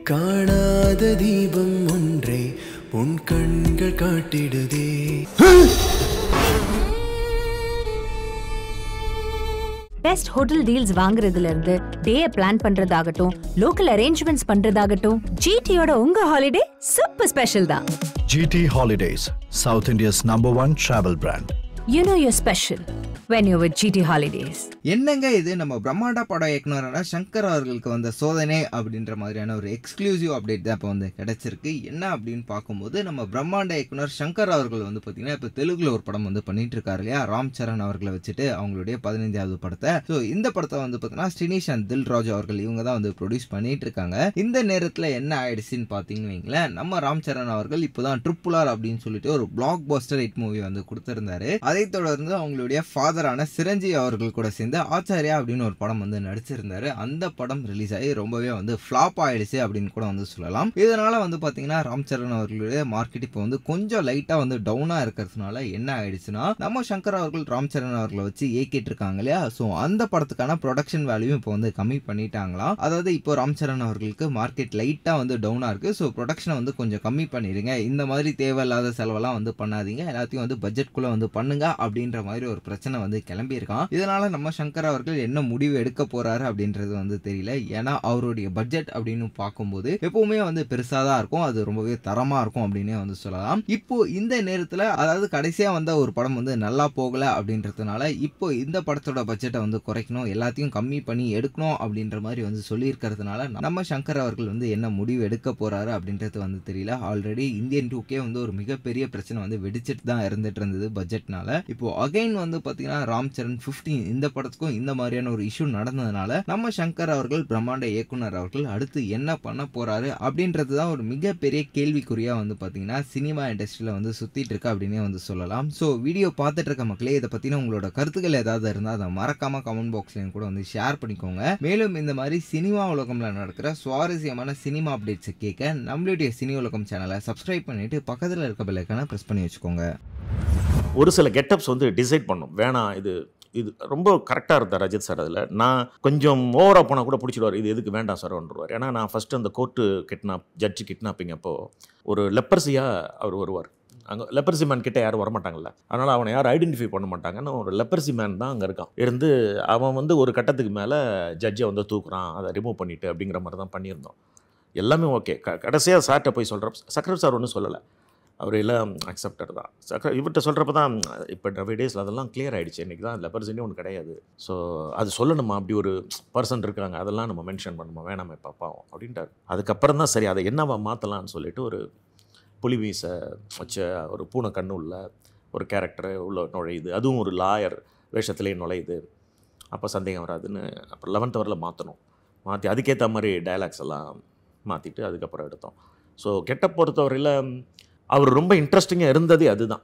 காணாத தீபம் ஒன்றே உன் கண்கள் காட்டிடுதே பெஸ்ட் ஹோட்டல் டீல்ஸ் வாங்குறதுல இருந்து டே பிளான் பண்றதாகட்டும் லோக்கல் அரேஞ்ச்மெண்ட்ஸ் பண்றதாகட்டும் ஜிடியோட உங்க ஹாலிடே சூப்பர் ஸ்பெஷல் தான் GT Holidays, South India's number one travel brand. You know you're special when you with GT holidays என்னங்க இது நம்ம பிரம்மாண்ட படம் இயக்குனரான சங்கர் அவர்களுக்கு வந்த சோதனை அப்படின்ற மாதிரியான ஒரு எக்ஸ்க்ளூசிவ் அப்டேட் தான் இப்போ வந்து கிடைச்சிருக்கு என்ன அப்படின்னு பார்க்கும்போது நம்ம பிரம்மாண்ட இயக்குனர் சங்கர் அவர்கள் வந்து பார்த்தீங்கன்னா இப்போ தெலுங்குல ஒரு படம் வந்து பண்ணிட்டு இருக்காரு இல்லையா ராம் சரண் அவர்களை வச்சுட்டு அவங்களுடைய பதினைஞ்சாவது படத்தை ஸோ இந்த படத்தை வந்து பார்த்தீங்கன்னா ஸ்ரீனிஷ் அண்ட் தில்ராஜ் அவர்கள் இவங்க தான் வந்து ப்ரொடியூஸ் பண்ணிட்டு இருக்காங்க இந்த நேரத்தில் என்ன ஆயிடுச்சுன்னு பார்த்தீங்கன்னு வைங்களேன் நம்ம ராம் சரண் அவர்கள் இப்போதான் ட்ரிப்புலார் அப்படின்னு சொல்லிட்டு ஒரு பிளாக் பஸ்டர் ஹிட் மூவி வந்து கொடுத்திருந்தாரு அதைத் தொடர்ந்து அவங்களுடைய ஃபாதரான சிரஞ்சீவி அவர்கள் கூட சேர்ந்து ஆச்சாரியா அப்படின்னு ஒரு படம் வந்து நடிச்சிருந்தாரு அந்த படம் ரிலீஸ் ஆகி ரொம்பவே வந்து ஃப்ளாப் ஆயிடுச்சு அப்படின்னு கூட வந்து சொல்லலாம் இதனால வந்து பாத்தீங்கன்னா ராம் சரண் அவர்களுடைய மார்க்கெட் இப்போ வந்து கொஞ்சம் லைட்டா வந்து டவுனா இருக்கிறதுனால என்ன ஆயிடுச்சுன்னா நம்ம சங்கர் அவர்கள் ராம் சரண் அவர்களை வச்சு இயக்கிட்டு இருக்காங்க இல்லையா ஸோ அந்த படத்துக்கான ப்ரொடக்ஷன் வேல்யூ இப்போ வந்து கம்மி பண்ணிட்டாங்களாம் அதாவது இப்போ ராம் சரண் அவர்களுக்கு மார்க்கெட் லைட்டா வந்து டவுனா இருக்கு ஸோ ப்ரொடக்ஷனை வந்து கொஞ்சம் கம்மி பண்ணிடுங்க இந்த மாதிரி தேவையில்லாத செலவெல்லாம் வந்து பண்ணாதீங்க எல்லாத்தையும் வந்து பட்ஜெட்குள்ள வந்து பண்ணுங்க அப்படின்ற மாதிரி ஒரு பிரச்சனை வந்து கிளம்பி இருக்கான் இதனால நம்ம சங்கர் அவர்கள் என்ன முடிவு எடுக்க போறாரு அப்படின்றது வந்து தெரியல ஏன்னா அவருடைய பட்ஜெட் அப்படின்னு பார்க்கும்போது எப்பவுமே வந்து பெருசா தான் இருக்கும் அது ரொம்பவே தரமா இருக்கும் அப்படின்னே வந்து சொல்லலாம் இப்போ இந்த நேரத்துல அதாவது கடைசியா வந்த ஒரு படம் வந்து நல்லா போகல அப்படின்றதுனால இப்போ இந்த படத்தோட பட்ஜெட்டை வந்து குறைக்கணும் எல்லாத்தையும் கம்மி பண்ணி எடுக்கணும் அப்படின்ற மாதிரி வந்து சொல்லியிருக்கிறதுனால நம்ம சங்கர் அவர்கள் வந்து என்ன முடிவு எடுக்க போறாரு அப்படின்றது வந்து தெரியல ஆல்ரெடி இந்தியன் டூக்கே வந்து ஒரு மிகப்பெரிய பிரச்சனை வந்து வெடிச்சிட்டு தான் இருந்துட்டு இருந்தது பட்ஜெட்னால இப்போ அகைன் வந்து பாத்தீங்கன்னா ராம் சரண் 15 இந்த படத்துக்கும் இந்த மாதிரியான ஒரு இஷ்யூ நடந்ததுனால நம்ம சங்கர் அவர்கள் பிரம்மாண்ட இயக்குனர் அவர்கள் அடுத்து என்ன பண்ண போறாரு அப்படின்றது தான் ஒரு மிகப்பெரிய கேள்விக்குறியா வந்து பாத்தீங்கன்னா சினிமா இண்டஸ்ட்ரியில வந்து சுத்திட்டு இருக்கு அப்படின்னே வந்து சொல்லலாம் ஸோ வீடியோ பார்த்துட்டு இருக்க மக்களே இதை பத்தின உங்களோட கருத்துக்கள் ஏதாவது இருந்தால் அதை மறக்காம கமெண்ட் பாக்ஸ்லையும் கூட வந்து ஷேர் பண்ணிக்கோங்க மேலும் இந்த மாதிரி சினிமா உலகம்ல நடக்கிற சுவாரஸ்யமான சினிமா அப்டேட்ஸை கேட்க நம்மளுடைய சினி உலகம் சேனலை சப்ஸ்கிரைப் பண்ணிட்டு பக்கத்தில் இருக்க பெல்லைக்கான ப்ரெஸ் பண்ணி வச்சுக்கோங்க ஒரு சில கெட்டப்ஸ் வந்து டிசைட் பண்ணும் வேணாம் இது இது ரொம்ப கரெக்டாக இருந்தார் ரஜித் சார் அதில் நான் கொஞ்சம் ஓவராக போனால் கூட பிடிச்சிடுவார் இது எதுக்கு வேண்டாம் சார் வந்துருவார் ஏன்னா நான் ஃபஸ்ட்டு அந்த கோர்ட்டு கிட்னாப் ஜட்ஜு கிட்னாப்பிங் அப்போ ஒரு லெப்பர்சியாக அவர் வருவார் அங்கே லெப்பர்சி மேன் கிட்ட யாரும் வரமாட்டாங்கல்ல அதனால் அவனை யாரும் ஐடென்டிஃபை பண்ண மாட்டாங்கன்னு ஒரு லெப்பர்சி மேன் தான் அங்கே இருக்கான் இருந்து அவன் வந்து ஒரு கட்டத்துக்கு மேலே ஜட்ஜை வந்து தூக்குறான் அதை ரிமூவ் பண்ணிட்டு அப்படிங்கிற மாதிரி தான் பண்ணியிருந்தோம் எல்லாமே ஓகே க கடைசியாக சார்கிட்ட போய் சொல்கிறப்ப சக்கரவ் சார் ஒன்றும் சொல்லலை அவர் எல்லாம் அக்செப்டட் தான் சக்கர இவர்கிட்ட சொல்கிறப்ப தான் இப்போ ட்ரவி டேஸில் அதெல்லாம் கிளியர் ஆகிடுச்சு இன்றைக்கி தான் லெப்பர்சினே ஒன்று கிடையாது ஸோ அது சொல்லணுமா அப்படி ஒரு பர்சன் இருக்காங்க அதெல்லாம் நம்ம மென்ஷன் பண்ணுமா வேணாமே பாப்பாவும் அப்படின்ட்டார் அதுக்கப்புறம் தான் சரி அதை என்னவா மாற்றலாம்னு சொல்லிட்டு ஒரு புலி மீசை வச்ச ஒரு பூனை கண்ணு உள்ள ஒரு கேரக்டர் உள்ள நுழையுது அதுவும் ஒரு லாயர் வேஷத்துலேயே நுழையுது அப்போ சந்தேகம் வராதுன்னு அப்புறம் லெவன்த் வரல மாற்றணும் மாற்றி அதுக்கேற்ற மாதிரி டயலாக்ஸ் எல்லாம் மாற்றிட்டு அதுக்கப்புறம் எடுத்தோம் ஸோ கெட்ட பொறுத்தவரையில் அவர் ரொம்ப இன்ட்ரெஸ்டிங்காக இருந்ததே அதுதான்